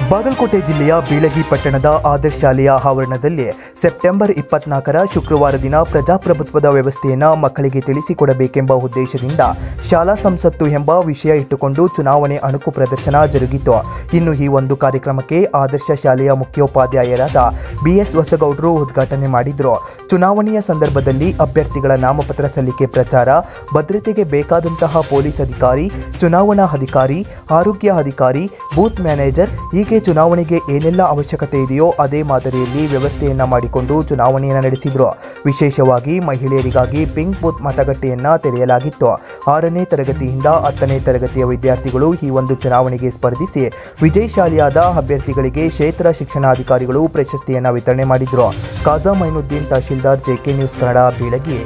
ಬಾಗಲಕೋಟೆ ಜಿಲ್ಲೆಯ ಬೀಳಗಿ ಪಟ್ಟಣದ ಆದರ್ಶ ಶಾಲೆಯ ಆವರಣದಲ್ಲಿ ಸೆಪ್ಟೆಂಬರ್ ಇಪ್ಪತ್ನಾಲ್ಕರ ಶುಕ್ರವಾರ ದಿನ ಪ್ರಜಾಪ್ರಭುತ್ವದ ವ್ಯವಸ್ಥೆಯನ್ನು ಮಕ್ಕಳಿಗೆ ತಿಳಿಸಿಕೊಡಬೇಕೆಂಬ ಉದ್ದೇಶದಿಂದ ಶಾಲಾ ಸಂಸತ್ತು ಎಂಬ ವಿಷಯ ಇಟ್ಟುಕೊಂಡು ಚುನಾವಣೆ ಅಣುಕು ಪ್ರದರ್ಶನ ಜರುಗಿತು ಇನ್ನು ಈ ಒಂದು ಕಾರ್ಯಕ್ರಮಕ್ಕೆ ಆದರ್ಶ ಶಾಲೆಯ ಮುಖ್ಯೋಪಾಧ್ಯಾಯರಾದ ಬಿಎಸ್ ಹೊಸಗೌಡರು ಉದ್ಘಾಟನೆ ಮಾಡಿದ್ರು ಚುನಾವಣೆಯ ಸಂದರ್ಭದಲ್ಲಿ ಅಭ್ಯರ್ಥಿಗಳ ನಾಮಪತ್ರ ಸಲ್ಲಿಕೆ ಪ್ರಚಾರ ಭದ್ರತೆಗೆ ಬೇಕಾದಂತಹ ಪೊಲೀಸ್ ಅಧಿಕಾರಿ ಚುನಾವಣಾ ಅಧಿಕಾರಿ ಆರೋಗ್ಯ ಅಧಿಕಾರಿ ಬೂತ್ ಮ್ಯಾನೇಜರ್ ಹೀಗೆ ಚುನಾವಣೆಗೆ ಏನೆಲ್ಲ ಅವಶ್ಯಕತೆ ಇದೆಯೋ ಅದೇ ಮಾದರಿಯಲ್ಲಿ ವ್ಯವಸ್ಥೆಯನ್ನ ಮಾಡಿಕೊಂಡು ಚುನಾವಣೆಯನ್ನು ನಡೆಸಿದ್ರು ವಿಶೇಷವಾಗಿ ಮಹಿಳೆಯರಿಗಾಗಿ ಪಿಂಕ್ ಬೂತ್ ಮತಗಟ್ಟೆಯನ್ನ ತೆರೆಯಲಾಗಿತ್ತು ಆರನೇ ತರಗತಿಯಿಂದ ಹತ್ತನೇ ತರಗತಿಯ ವಿದ್ಯಾರ್ಥಿಗಳು ಈ ಒಂದು ಚುನಾವಣೆಗೆ ಸ್ಪರ್ಧಿಸಿ ವಿಜಯಶಾಲಿಯಾದ ಅಭ್ಯರ್ಥಿಗಳಿಗೆ ಕ್ಷೇತ್ರ ಶಿಕ್ಷಣಾಧಿಕಾರಿಗಳು ಪ್ರಶಸ್ತಿಯನ್ನ ವಿತರಣೆ ಮಾಡಿದ್ರು ಕಾಜಾ ಮೈನುದ್ದೀನ್ ತಹಶೀಲ್ದಾರ್ ಜೆಕೆ ನ್ಯೂಸ್ ಕನ್ನಡ ಬೀಳಗಿ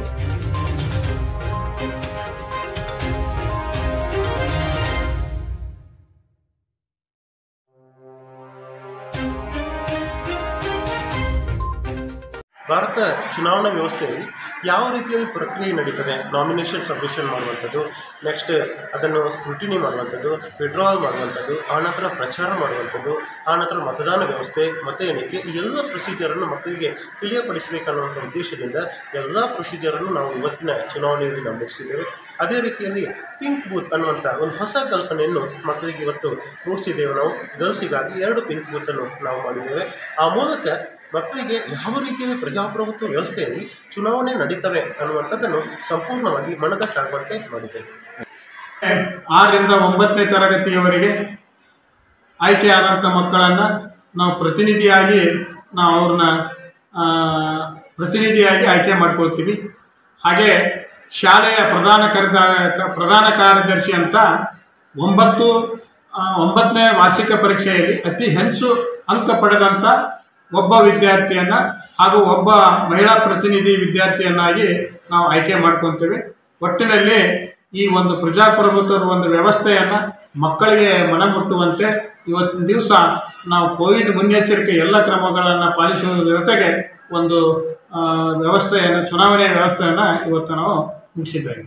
ಭಾರತ ಚುನಾವಣಾ ವ್ಯವಸ್ಥೆಯಲ್ಲಿ ಯಾವ ರೀತಿಯಾಗಿ ಪ್ರಕ್ರಿಯೆ ನಡೀತದೆ ನಾಮಿನೇಷನ್ ಸಬ್ಮಿಷನ್ ಮಾಡುವಂಥದ್ದು ನೆಕ್ಸ್ಟ್ ಅದನ್ನು ಸ್ಕ್ರೂಟಿನಿ ಮಾಡುವಂಥದ್ದು ವಿಡ್ರಾವಲ್ ಮಾಡುವಂಥದ್ದು ಆನಂತರ ಪ್ರಚಾರ ಮಾಡುವಂಥದ್ದು ಆನಂತರ ಮತದಾನ ವ್ಯವಸ್ಥೆ ಮತ ಎಣಿಕೆ ಈ ಎಲ್ಲ ಪ್ರೊಸೀಜರನ್ನು ಮಕ್ಕಳಿಗೆ ತಿಳಿಯಪಡಿಸಬೇಕನ್ನುವಂಥ ಉದ್ದೇಶದಿಂದ ಎಲ್ಲ ಪ್ರೊಸೀಜರನ್ನು ನಾವು ಇವತ್ತಿನ ಚುನಾವಣೆಯಲ್ಲಿ ನಾವು ಮುಗಿಸಿದ್ದೇವೆ ಅದೇ ರೀತಿಯಲ್ಲಿ ಪಿಂಕ್ ಬೂತ್ ಅನ್ನುವಂಥ ಒಂದು ಹೊಸ ಕಲ್ಪನೆಯನ್ನು ಮಕ್ಕಳಿಗೆ ಇವತ್ತು ಮೂಡಿಸಿದ್ದೇವೆ ನಾವು ಗರ್ಲ್ಸಿಗಾಗಿ ಎರಡು ಪಿಂಕ್ ಬೂತನ್ನು ನಾವು ಮಾಡಿದ್ದೇವೆ ಆ ಮೂಲಕ ಮಕ್ಕಳಿಗೆ ಯಾವ ರೀತಿಯಲ್ಲಿ ಪ್ರಜಾಪ್ರಭುತ್ವ ವ್ಯವಸ್ಥೆಯಲ್ಲಿ ಚುನಾವಣೆ ನಡೀತವೆ ಅನ್ನುವಂಥದ್ದನ್ನು ಸಂಪೂರ್ಣವಾಗಿ ಮನದಟ್ಟಾಗುವಂತೆ ಮಾಡಿದ್ದೇವೆ ಆರರಿಂದ ಒಂಬತ್ತನೇ ತರಗತಿಯವರೆಗೆ ಆಯ್ಕೆಯಾದಂಥ ಮಕ್ಕಳನ್ನು ನಾವು ಪ್ರತಿನಿಧಿಯಾಗಿ ನಾವು ಅವ್ರನ್ನ ಆ, ಪ್ರತಿನಿಧಿಯಾಗಿ ಆಯ್ಕೆ ಮಾಡ್ಕೊಳ್ತೀವಿ ಹಾಗೆ ಶಾಲೆಯ ಪ್ರಧಾನ ಕಾರ್ಯ ಪ್ರಧಾನ ಕಾರ್ಯದರ್ಶಿ ಅಂತ ಒಂಬತ್ತು ಆ, ಒಂಬತ್ತನೇ ವಾರ್ಷಿಕ ಪರೀಕ್ಷೆಯಲ್ಲಿ ಅತಿ ಹೆಚ್ಚು ಅಂಕ ಪಡೆದಂಥ ಒಬ್ಬ ವಿದ್ಯಾರ್ಥಿಯನ್ನು ಹಾಗೂ ಒಬ್ಬ ಮಹಿಳಾ ಪ್ರತಿನಿಧಿ ವಿದ್ಯಾರ್ಥಿಯನ್ನಾಗಿ ನಾವು ಆಯ್ಕೆ ಮಾಡ್ಕೊತೀವಿ ಒಟ್ಟಿನಲ್ಲಿ ಈ ಒಂದು ಪ್ರಜಾಪ್ರಭುತ್ವದ ಒಂದು ವ್ಯವಸ್ಥೆಯನ್ನು ಮಕ್ಕಳಿಗೆ ಮನಮುಟ್ಟುವಂತೆ ಇವತ್ತಿನ ದಿವಸ ನಾವು ಕೋವಿಡ್ ಮುನ್ನೆಚ್ಚರಿಕೆ ಎಲ್ಲ ಕ್ರಮಗಳನ್ನು ಪಾಲಿಸುವುದರ ಜೊತೆಗೆ ಒಂದು ಆ, ವ್ಯವಸ್ಥೆಯನ್ನು ಚುನಾವಣೆಯ ವ್ಯವಸ್ಥೆಯನ್ನು ಇವತ್ತು ನಾವು ಮುಗಿಸಿದ್ದೇವೆ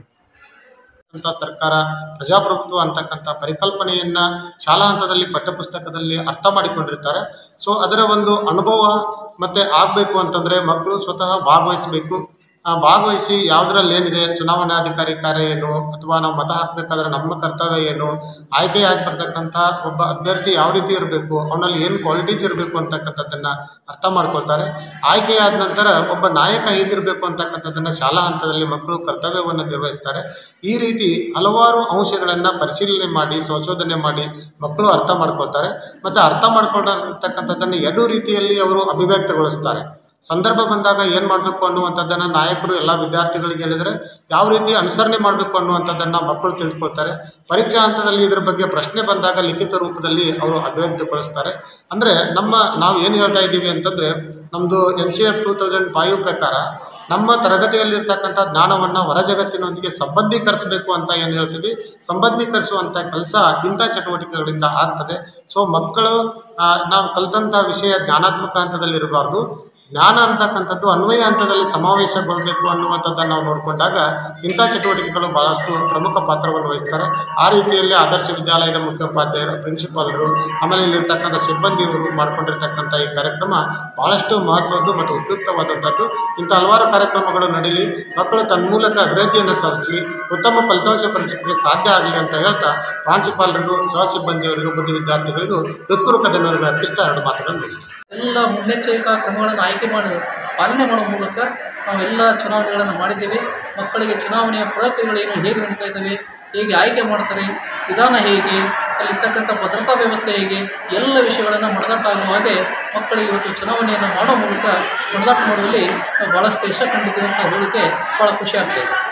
ಅಂತ ಸರ್ಕಾರ ಪ್ರಜಾಪ್ರಭುತ್ವ ಅಂತಕ್ಕಂಥ ಪರಿಕಲ್ಪನೆಯನ್ನ ಶಾಲಾ ಹಂತದಲ್ಲಿ ಪಠ್ಯಪುಸ್ತಕದಲ್ಲಿ ಅರ್ಥ ಮಾಡಿಕೊಂಡಿರ್ತಾರೆ ಸೊ ಅದರ ಒಂದು ಅನುಭವ ಮತ್ತೆ ಆಗಬೇಕು ಅಂತಂದ್ರೆ ಮಕ್ಕಳು ಸ್ವತಃ ಭಾಗವಹಿಸಬೇಕು ಆ ಭಾಗವಹಿಸಿ ಯಾವುದ್ರಲ್ಲಿ ಏನಿದೆ ಚುನಾವಣಾಧಿಕಾರಿ ಕಾರ್ಯ ಏನು ಅಥವಾ ನಾವು ಮತ ಹಾಕಬೇಕಾದ್ರೆ ನಮ್ಮ ಕರ್ತವ್ಯ ಏನು ಆಯ್ಕೆಯಾಗಿ ಬರ್ತಕ್ಕಂಥ ಒಬ್ಬ ಅಭ್ಯರ್ಥಿ ಯಾವ ರೀತಿ ಇರಬೇಕು ಅವನಲ್ಲಿ ಏನು ಕ್ವಾಲಿಟೀಸ್ ಇರಬೇಕು ಅಂತಕ್ಕಂಥದ್ದನ್ನ ಅರ್ಥ ಮಾಡ್ಕೊಳ್ತಾರೆ ಆಯ್ಕೆಯಾದ ನಂತರ ಒಬ್ಬ ನಾಯಕ ಹೇಗಿರಬೇಕು ಅಂತಕ್ಕಂಥದ್ದನ್ನ ಶಾಲಾ ಹಂತದಲ್ಲಿ ಮಕ್ಕಳು ಕರ್ತವ್ಯವನ್ನು ನಿರ್ವಹಿಸ್ತಾರೆ ಈ ರೀತಿ ಹಲವಾರು ಅಂಶಗಳನ್ನು ಪರಿಶೀಲನೆ ಮಾಡಿ ಸಂಶೋಧನೆ ಮಾಡಿ ಮಕ್ಕಳು ಅರ್ಥ ಮಾಡ್ಕೊಳ್ತಾರೆ ಮತ್ತು ಅರ್ಥ ಮಾಡ್ಕೊಂಡಿರ್ತಕ್ಕಂಥದ್ದನ್ನು ಎರಡು ರೀತಿಯಲ್ಲಿ ಅವರು ಅಭಿವ್ಯಕ್ತಗೊಳಿಸ್ತಾರೆ ಸಂದರ್ಭ ಬಂದಾಗ ಏನು ಮಾಡಬೇಕು ಅನ್ನುವಂಥದ್ದನ್ನು ನಾಯಕರು ಎಲ್ಲ ವಿದ್ಯಾರ್ಥಿಗಳಿಗೆ ಹೇಳಿದರೆ ಯಾವ ರೀತಿ ಅನುಸರಣೆ ಮಾಡಬೇಕು ಅನ್ನುವಂಥದ್ದನ್ನು ಮಕ್ಕಳು ತಿಳಿದುಕೊಳ್ತಾರೆ ಪರೀಕ್ಷಾ ಹಂತದಲ್ಲಿ ಇದರ ಬಗ್ಗೆ ಪ್ರಶ್ನೆ ಬಂದಾಗ ಲಿಖಿತ ರೂಪದಲ್ಲಿ ಅವರು ಅಭಿವ್ಯಕ್ತಗೊಳಿಸ್ತಾರೆ ಅಂದರೆ ನಮ್ಮ ನಾವು ಏನು ಹೇಳ್ತಾ ಇದ್ದೀವಿ ಅಂತಂದರೆ ನಮ್ಮದು N C F two thousand five ಪ್ರಕಾರ ನಮ್ಮ ತರಗತಿಯಲ್ಲಿರ್ತಕ್ಕಂಥ ಜ್ಞಾನವನ್ನು ಹೊರ ಜಗತ್ತಿನೊಂದಿಗೆ ಸಂಬಂಧೀಕರಿಸಬೇಕು ಅಂತ ಏನು ಹೇಳ್ತೀವಿ ಸಂಬಂಧೀಕರಿಸುವಂಥ ಕೆಲಸ ಇಂಥ ಚಟುವಟಿಕೆಗಳಿಂದ ಆಗ್ತದೆ ಸೊ ಮಕ್ಕಳು ಆ, ನಾವು ಕಲಿತಂಥ ವಿಷಯ ಜ್ಞಾನಾತ್ಮಕ ಹಂತದಲ್ಲಿ ಇರಬಾರ್ದು ಜ್ಞಾನ ಅಂತಕ್ಕಂಥದ್ದು ಅನ್ವಯ ಹಂತದಲ್ಲಿ ಸಮಾವೇಶಗೊಳ್ಳಬೇಕು ಅನ್ನುವಂಥದ್ದನ್ನು ನಾವು ನೋಡಿಕೊಂಡಾಗ ಇಂಥ ಚಟುವಟಿಕೆಗಳು ಭಾಳಷ್ಟು ಪ್ರಮುಖ ಪಾತ್ರವನ್ನು ವಹಿಸ್ತಾರೆ ಆ ರೀತಿಯಲ್ಲಿ ಆದರ್ಶ ವಿದ್ಯಾಲಯದ ಮುಖ್ಯೋಪಾಧ್ಯಾಯರು ಪ್ರಿನ್ಸಿಪಾಲರು ಆಮೇಲೆ ಇಲ್ಲಿರ್ತಕ್ಕಂಥ ಸಿಬ್ಬಂದಿಯವರು ಮಾಡ್ಕೊಂಡಿರ್ತಕ್ಕಂಥ ಈ ಕಾರ್ಯಕ್ರಮ ಭಾಳಷ್ಟು ಮಹತ್ವದ್ದು ಮತ್ತು ಉಪಯುಕ್ತವಾದಂಥದ್ದು ಇಂಥ ಹಲವಾರು ಕಾರ್ಯಕ್ರಮಗಳು ನಡೀಲಿ ಮಕ್ಕಳು ತನ್ಮೂಲಕ ಅಭಿವೃದ್ಧಿಯನ್ನು ಸಾಧಿಸಲಿ ಉತ್ತಮ ಫಲಿತಾಂಶ ಪರೀಕ್ಷೆಗೆ ಸಾಧ್ಯ ಆಗಲಿ ಅಂತ ಹೇಳ್ತಾ ಪ್ರಾಂಶುಪಾಲರಿಗೂ ಸಹ ಸಿಬ್ಬಂದಿಯವರಿಗೂ ಬುದ್ಧಿ ವಿದ್ಯಾರ್ಥಿಗಳಿಗೂ ಹೃತ್ಪೂರ್ವಕ ಧನ್ಯವಾದಗಳು ಅರ್ಪಿಸ್ತಾ ಎರಡು ಮಾತುಗಳನ್ನು ಮುಗಿಸ್ತಾರೆ ಎಲ್ಲ ಮುನ್ನೆಚ್ಚರಿಕಾ ಕ್ರಮಗಳನ್ನು ಆಯ್ಕೆ ಮಾಡಿ ಪಾಲನೆ ಮಾಡುವ ಮೂಲಕ ನಾವು ಎಲ್ಲ ಚುನಾವಣೆಗಳನ್ನು ಮಾಡಿದ್ದೇವೆ ಮಕ್ಕಳಿಗೆ ಚುನಾವಣೆಯ ಪ್ರಕ್ರಿಯೆಗಳೇನು ಹೇಗೆ ನಡೀತಾ ಇದ್ದಾವೆ ಹೇಗೆ ಆಯ್ಕೆ ಮಾಡ್ತಾರೆ ವಿಧಾನ ಹೇಗೆ ಅಲ್ಲಿರ್ತಕ್ಕಂಥ ಭದ್ರತಾ ವ್ಯವಸ್ಥೆ ಹೇಗೆ ಎಲ್ಲ ವಿಷಯಗಳನ್ನು ಮನದಟ್ಟಾಗುವ ಹಾಗೆ ಮಕ್ಕಳಿಗೆ ಇವತ್ತು ಚುನಾವಣೆಯನ್ನು ಮಾಡೋ ಮೂಲಕ ಮನದಟ್ಟು ಮಾಡುವಲ್ಲಿ ನಾವು ಭಾಳಷ್ಟು ಯಶ ಕಂಡಿದ್ದೇವೆ ಅಂತ ಹೇಳಲಿಕ್ಕೆ ಭಾಳ ಖುಷಿ ಆಗ್ತಾಯಿದೆ